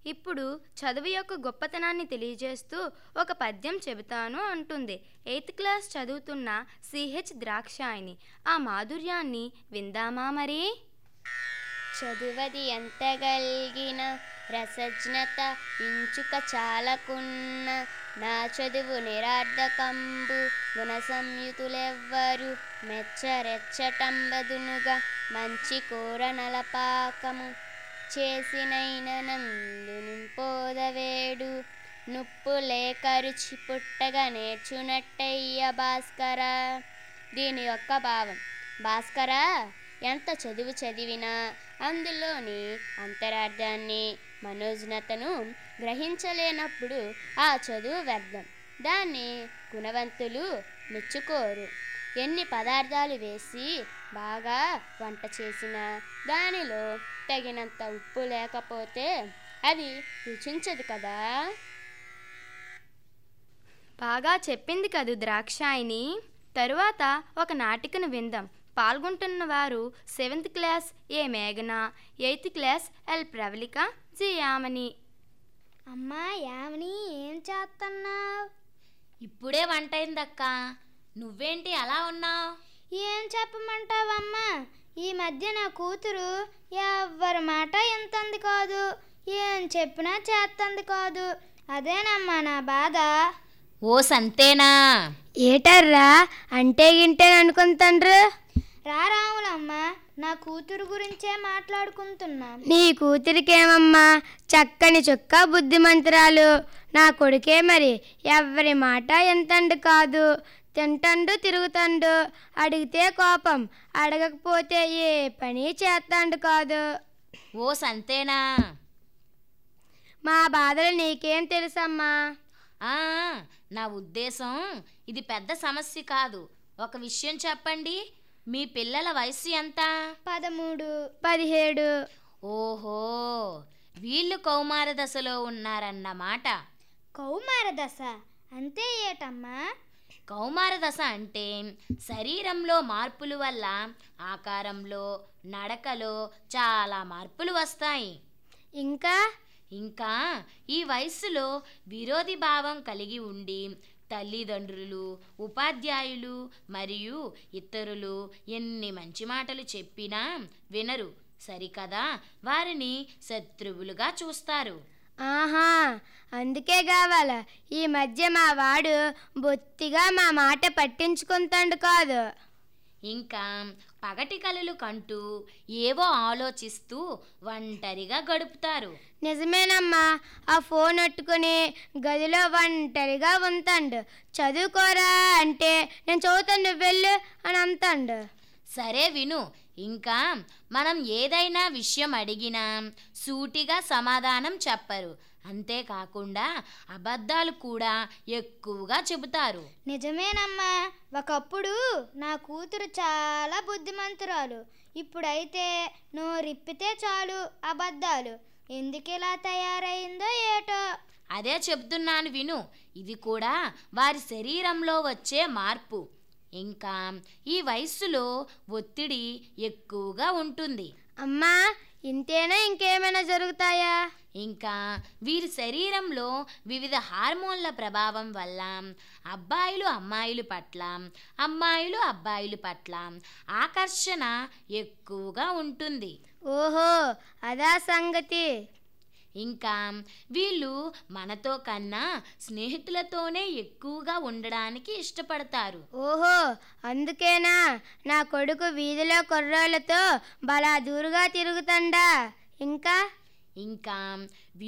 ఇప్పుడు చదువు యొక్క గొప్పతనాన్ని తెలియజేస్తూ ఒక పద్యం చెబుతాను అంటుంది ఎయిత్ క్లాస్ చదువుతున్న సిహెచ్ ద్రాక్షాయిని ఆ మాధుర్యాన్ని విందామా మరి చదువది ఎంతగలిగిన రసజ్ఞత ఇంచుక చాలకున్న నా చదువు నిరార్ధకంబు గుణ సంయుతులెవ్వరు మెచ్చరెచ్చటంబదునుగా మంచి కూర నలపాకము చేసినైన నందు నింపోదవేడు నుప్పు లేక రుచి పుట్టగా నేర్చునట్టయ్య భాస్కర దీని యొక్క భావం భాస్కర ఎంత చదువు చదివినా అందులోని అంతరార్థాన్ని మనోజ్ఞతను గ్రహించలేనప్పుడు ఆ చదువు వ్యర్థం దాన్ని గుణవంతులు మెచ్చుకోరు ఎన్ని పదార్థాలు వేసి బాగా వంట చేసినా దానిలో తగినంత ఉప్పు లేకపోతే అది రుచించదు కదా బాగా చెప్పింది కదూ ద్రాక్షాయిని తరువాత ఒక నాటికను విందాం పాల్గొంటున్న వారు సెవెంత్ క్లాస్ ఏ మేఘన eighth class L Pravalika G Yamani అమ్మా యావని ఏం చేస్తున్నావు ఇప్పుడే వంట అయిందక్క నువ్వేంటి అలా ఉన్నావు ఏం చెప్పమంటావమ్మా ఈ మధ్య నా కూతురు ఎవ్వరి మాట ఎంతంది కాదు ఏం చెప్పినా చేస్తుంది కాదు అదేనమ్మా నా బాధ ఓ సంతేనా ఏటర్రా అంటే గింటే అనుకుంటాండ్రు రా రాములమ్మ నా కూతురు గురించే మాట్లాడుకుంటున్నాం నీ కూతురికేమమ్మా చక్కని చుక్క బుద్ధిమంతురాలు నా కొడుకే మరి ఎవ్వరి మాట ఎంతండు కాదు తింటండు తిరుగుతండు అడిగితే కోపం అడగకపోతే ఏ పని చేస్తాండు కాదు ఓ సంతేనా మా బాధలు నీకేం తెలుసమ్మా ఆ, నా ఉద్దేశం ఇది పెద్ద సమస్య కాదు ఒక విషయం చెప్పండి మీ పిల్లల వయసు ఎంత పదమూడు పదిహేడు ఓహో వీళ్ళు కౌమార దశలో ఉన్నారన్నమాట కౌమార దశ అంతే ఏటమ్మా కౌమార దశ అంటే శరీరంలో మార్పుల వల్ల ఆకారంలో నడకలో చాలా మార్పులు వస్తాయి ఇంకా ఇంకా ఈ వయస్సులో విరోధి భావం కలిగి ఉండి తల్లిదండ్రులు ఉపాధ్యాయులు మరియు ఇతరులు ఎన్ని మంచి మాటలు చెప్పినా వినరు సరికదా వారిని శత్రువులుగా చూస్తారు ఆహా అందుకే కావాల ఈ మధ్య మా వాడు బొత్తిగా మా మాట పట్టించుకుంటాడు కాదు ఇంకా పగటి కలలు కంటూ ఏవో ఆలోచిస్తూ ఒంటరిగా గడుపుతారు నిజమేనమ్మా ఆ ఫోన్ పట్టుకుని గదిలో ఒంటరిగా ఉంటాడు చదువుకోరా అంటే నేను చదువుతాను నువ్వు వెళ్ళు అని అంటాడు సరే విను ఇంకా మనం ఏదైనా విషయం అడిగినా సూటిగా సమాధానం చెప్పరు అంతేకాకుండా అబద్ధాలు కూడా ఎక్కువగా చెబుతారు నిజమేనమ్మా ఒకప్పుడు నా కూతురు చాలా బుద్ధిమంతురాలు ఇప్పుడైతే నోరిప్పితే చాలు అబద్ధాలు ఎందుకిలా తయారైందో ఏటో అదే చెప్తున్నాను విను ఇది కూడా వారి శరీరంలో వచ్చే మార్పు ఇంకా ఈ వయస్సులో ఒత్తిడి ఎక్కువగా ఉంటుంది అమ్మా ఇంతేనా ఇంకేమైనా జరుగుతాయా ఇంకా వీరి శరీరంలో వివిధ హార్మోన్ల ప్రభావం వల్ల అబ్బాయిలు అమ్మాయిల పట్ల అమ్మాయిలు అబ్బాయిల పట్ల ఆకర్షణ ఎక్కువగా ఉంటుంది ఓహో అదా సంగతి ఇంకా వీళ్ళు మనతో కన్నా స్నేహితులతోనే ఎక్కువగా ఉండడానికి ఇష్టపడతారు ఓహో అందుకేనా నా కొడుకు వీధిలో కుర్రోళ్ళతో బలా దూరుగా తిరుగుతండా ఇంకా ఇంకా